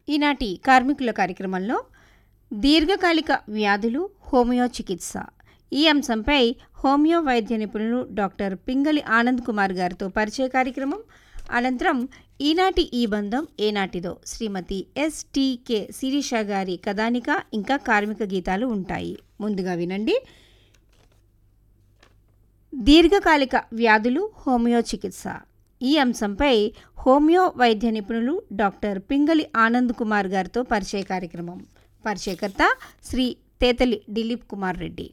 ఈనాటి కార్మికుల కార్యక్రమంలో దీర్ఘకాలిక వ్యాధులు హోమియో చికిత్స ఈ అంశంపై హోమియో వైద్య నిపుణులు డాక్టర్ పింగళి ఆనంద్ కుమార్ గారితో పరిచయ కార్యక్రమం అనంతరం ఈనాటి ఈ బంధం ఏనాటిదో శ్రీమతి ఎస్టీకే శిరీష గారి కథానిక ఇంకా కార్మిక గీతాలు ఉంటాయి ముందుగా వినండి దీర్ఘకాలిక వ్యాధులు హోమియో చికిత్స ఈ అంశంపై హోమియో వైద్య నిపుణులు డాక్టర్ పింగళి ఆనంద్ కుమార్ గారితో పరిచయ కార్యక్రమం పరిచయకర్త శ్రీ తేతలి దిలీప్ కుమార్ రెడ్డి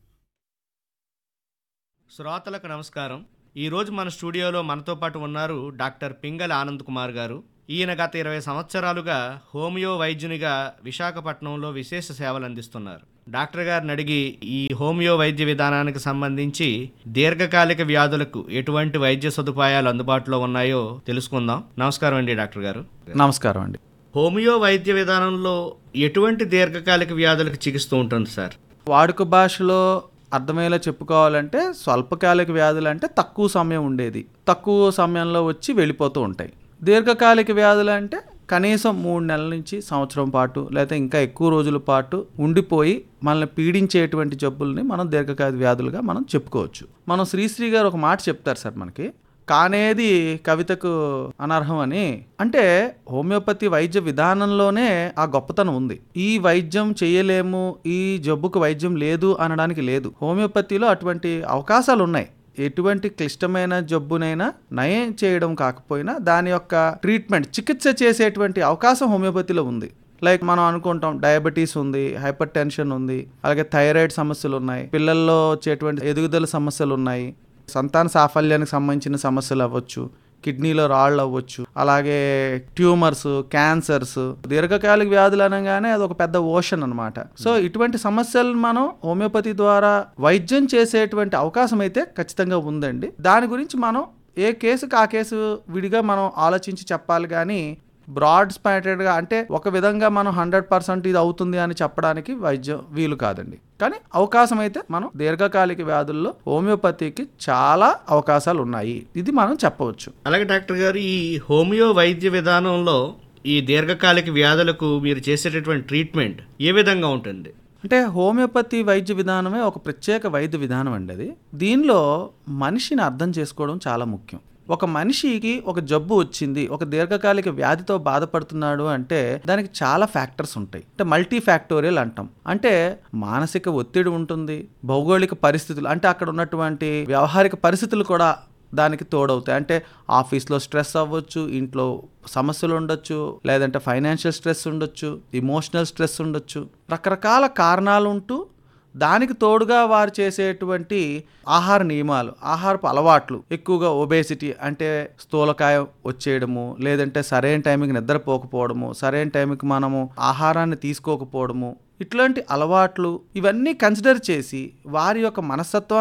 శ్రోతలకు నమస్కారం ఈరోజు మన స్టూడియోలో మనతో పాటు ఉన్నారు డాక్టర్ పింగళ ఆనంద్ కుమార్ గారు ఈయన గత ఇరవై సంవత్సరాలుగా హోమియో వైద్యునిగా విశాఖపట్నంలో విశేష సేవలు అందిస్తున్నారు డాక్టర్ గారిని అడిగి ఈ హోమియో వైద్య విధానానికి సంబంధించి దీర్ఘకాలిక వ్యాధులకు ఎటువంటి వైద్య సదుపాయాలు అందుబాటులో ఉన్నాయో తెలుసుకుందాం నమస్కారం అండి డాక్టర్ గారు నమస్కారం అండి హోమియో వైద్య విధానంలో ఎటువంటి దీర్ఘకాలిక వ్యాధులకు చికిత్స ఉంటుంది సార్ వాడుక భాషలో అర్థమయ్యేలా చెప్పుకోవాలంటే స్వల్పకాలిక వ్యాధులు అంటే తక్కువ సమయం ఉండేది తక్కువ సమయంలో వచ్చి వెళ్ళిపోతూ ఉంటాయి దీర్ఘకాలిక వ్యాధులు అంటే కనీసం మూడు నెలల నుంచి సంవత్సరం పాటు లేదా ఇంకా ఎక్కువ రోజుల పాటు ఉండిపోయి మనల్ని పీడించేటువంటి జబ్బుల్ని మనం దీర్ఘకాలిక వ్యాధులుగా మనం చెప్పుకోవచ్చు మనం శ్రీశ్రీ గారు ఒక మాట చెప్తారు సార్ మనకి కానేది కవితకు అనర్హం అని అంటే హోమియోపతి వైద్య విధానంలోనే ఆ గొప్పతనం ఉంది ఈ వైద్యం చేయలేము ఈ జబ్బుకు వైద్యం లేదు అనడానికి లేదు హోమియోపతిలో అటువంటి అవకాశాలు ఉన్నాయి ఎటువంటి క్లిష్టమైన జబ్బునైనా నయం చేయడం కాకపోయినా దాని యొక్క ట్రీట్మెంట్ చికిత్స చేసేటువంటి అవకాశం హోమియోపతిలో ఉంది లైక్ మనం అనుకుంటాం డయాబెటీస్ ఉంది హైపర్ టెన్షన్ ఉంది అలాగే థైరాయిడ్ సమస్యలు ఉన్నాయి పిల్లల్లో వచ్చేటువంటి ఎదుగుదల సమస్యలు ఉన్నాయి సంతాన సాఫల్యానికి సంబంధించిన సమస్యలు అవ్వచ్చు కిడ్నీలో రాళ్ళు అవ్వచ్చు అలాగే ట్యూమర్స్ క్యాన్సర్స్ దీర్ఘకాలిక వ్యాధులు అనగానే అది ఒక పెద్ద ఓషన్ అనమాట సో ఇటువంటి సమస్యలను మనం హోమియోపతి ద్వారా వైద్యం చేసేటువంటి అవకాశం అయితే ఖచ్చితంగా ఉందండి దాని గురించి మనం ఏ కేసుకి ఆ కేసు విడిగా మనం ఆలోచించి చెప్పాలి కానీ బ్రాడ్ స్పాటెడ్గా అంటే ఒక విధంగా మనం హండ్రెడ్ పర్సెంట్ ఇది అవుతుంది అని చెప్పడానికి వైద్యం వీలు కాదండి కానీ అవకాశం అయితే మనం దీర్ఘకాలిక వ్యాధుల్లో హోమియోపతికి చాలా అవకాశాలు ఉన్నాయి ఇది మనం చెప్పవచ్చు అలాగే డాక్టర్ గారు ఈ హోమియో వైద్య విధానంలో ఈ దీర్ఘకాలిక వ్యాధులకు మీరు చేసేటటువంటి ట్రీట్మెంట్ ఏ విధంగా ఉంటుంది అంటే హోమియోపతి వైద్య విధానమే ఒక ప్రత్యేక వైద్య విధానం అండి అది దీనిలో మనిషిని అర్థం చేసుకోవడం చాలా ముఖ్యం ఒక మనిషికి ఒక జబ్బు వచ్చింది ఒక దీర్ఘకాలిక వ్యాధితో బాధపడుతున్నాడు అంటే దానికి చాలా ఫ్యాక్టర్స్ ఉంటాయి అంటే మల్టీ ఫ్యాక్టోరియల్ అంటాం అంటే మానసిక ఒత్తిడి ఉంటుంది భౌగోళిక పరిస్థితులు అంటే అక్కడ ఉన్నటువంటి వ్యవహారిక పరిస్థితులు కూడా దానికి తోడవుతాయి అంటే ఆఫీస్లో స్ట్రెస్ అవ్వచ్చు ఇంట్లో సమస్యలు ఉండొచ్చు లేదంటే ఫైనాన్షియల్ స్ట్రెస్ ఉండొచ్చు ఇమోషనల్ స్ట్రెస్ ఉండొచ్చు రకరకాల కారణాలు ఉంటూ దానికి తోడుగా వారు చేసేటువంటి ఆహార నియమాలు ఆహారపు అలవాట్లు ఎక్కువగా ఒబేసిటీ అంటే స్థూలకాయం వచ్చేయడము లేదంటే సరైన టైంకి నిద్రపోకపోవడము సరైన టైంకి మనము ఆహారాన్ని తీసుకోకపోవడము ఇట్లాంటి అలవాట్లు ఇవన్నీ కన్సిడర్ చేసి వారి యొక్క మనస్తత్వాన్ని